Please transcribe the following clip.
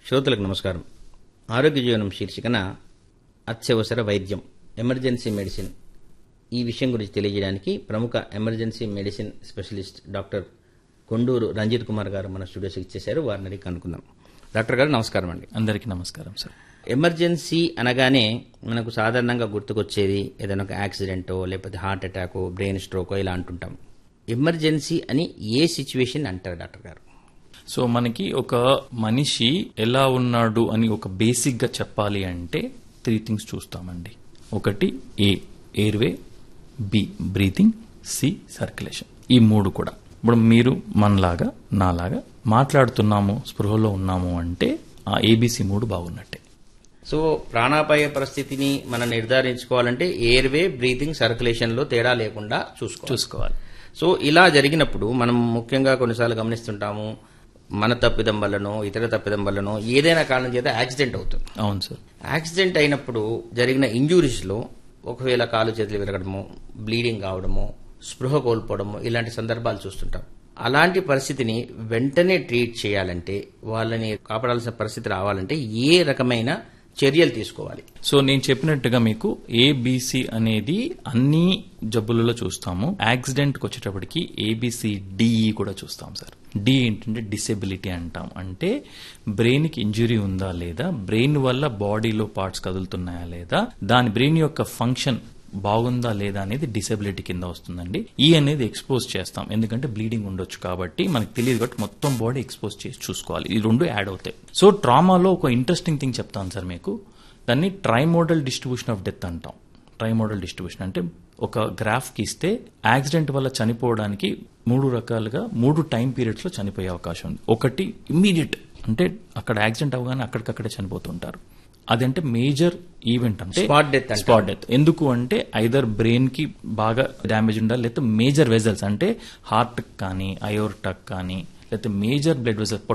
శ్రోతలకు నమస్కారం ఆరోగ్య జీవనం శీర్షికన అత్యవసర వైద్యం ఎమర్జెన్సీ మెడిసిన్ ఈ విషయం గురించి తెలియజేయడానికి ప్రముఖ emergency medicine specialist doctor Konduru Ranjith Kumar garu మన స్టూడియోస్కి ఇచ్చేశారు వారిని అడిగి కనుక్కుందాం డాక్టర్ గారు నమస్కారం అండి అందరికీ నమస్కారం సార్ ఎమర్జెన్సీ అనగానే మనకు సాధారణంగా గుర్తుకొచ్చేది ఏదైనా ఒక యాక్సిడెంటో లేకపోతే హార్ట్ అటాకో బ్రెయిన్ స్ట్రోకో ఇలా అంటుంటాం ఎమర్జెన్సీ అని ఏ సిచ్యువేషన్ అంటారు డాక్టర్ గారు సో మనకి ఒక మనిషి ఎలా ఉన్నాడు అని ఒక బేసిక్ గా చెప్పాలి అంటే త్రీ థింగ్స్ చూస్తామండి ఒకటి A airway B breathing C circulation ఈ మూడు కూడా ఇప్పుడు మీరు మనలాగా నాలాగా మాట్లాడుతున్నాము స్పృహలో ఉన్నాము అంటే ఆ ఏబిసి మూడు బాగున్నట్టే సో ప్రాణాపాయ పరిస్థితిని మనం నిర్ధారించుకోవాలంటే ఎయిర్వే బ్రీతింగ్ సర్క్యులేషన్ లో తేడా లేకుండా చూసుకోవాలి చూసుకోవాలి సో ఇలా జరిగినప్పుడు మనం ముఖ్యంగా కొన్నిసార్లు గమనిస్తుంటాము మన తప్పిదం వల్లనో ఇతర తప్పిదం వల్లనో ఏదైనా కారణం చేత యాక్సిడెంట్ అవుతుంది అవును సార్ యాక్సిడెంట్ అయినప్పుడు జరిగిన ఇంజురీస్ లో ఒకవేళ కాలు చేతులు విరగడము బ్లీడింగ్ కావడము స్పృహ కోల్పోవడము ఇలాంటి సందర్భాలు చూస్తుంటాం అలాంటి పరిస్థితిని వెంటనే ట్రీట్ చేయాలంటే వాళ్ళని కాపాడాల్సిన పరిస్థితి రావాలంటే ఏ రకమైన చర్యలు తీసుకోవాలి సో నేను చెప్పినట్టుగా మీకు ఏబిసి అనేది అన్ని జబ్బులలో చూస్తాము యాక్సిడెంట్కి వచ్చేటప్పటికి ఏబిసి డిఈ కూడా చూస్తాం సార్ డి ఏంటంటే డిసెబిలిటీ అంటాం అంటే బ్రెయిన్కి ఇంజురీ ఉందా లేదా బ్రెయిన్ వల్ల బాడీలో పార్ట్స్ కదులుతున్నాయా లేదా దాని బ్రెయిన్ యొక్క ఫంక్షన్ బాగుందా లేదా అనేది డిసెబిలిటీ కింద వస్తుందండి ఈ అనేది ఎక్స్పోజ్ చేస్తాం ఎందుకంటే బ్లీడింగ్ ఉండొచ్చు కాబట్టి మనకు తెలియదు కాబట్టి మొత్తం బాడీ ఎక్స్పోజ్ చేసి చూసుకోవాలి ఈ రెండు యాడ్ అవుతాయి సో ట్రామాలో ఒక ఇంట్రెస్టింగ్ థింగ్ చెప్తాను సార్ మీకు దాన్ని ట్రైమోడల్ డిస్ట్రిబ్యూషన్ ఆఫ్ డెత్ అంటాం ట్రైమోడల్ డిస్ట్రిబ్యూషన్ అంటే ఒక గ్రాఫ్ కి ఇస్తే యాక్సిడెంట్ వల్ల చనిపోవడానికి మూడు రకాలుగా మూడు టైం పీరియడ్స్ లో చనిపోయే అవకాశం ఉంది ఒకటి ఇమ్మీడియట్ అంటే అక్కడ యాక్సిడెంట్ అవగానే అక్కడికక్కడే చనిపోతుంటారు అదంటే మేజర్ ఈవెంట్ అంటే Spot death అంటారు. స్పాట్ డెత్ ఎందుకు అంటే ఐదర్ బ్రెయిన్ కి బాగా డ్యామేజ్ ఉండాలి లేకపోతే మేజర్ వెజల్స్ అంటే హార్ట్ కానీ అయోర్టక్ కానీ లేకపోతే మేజర్ బ్లడ్ వెజల్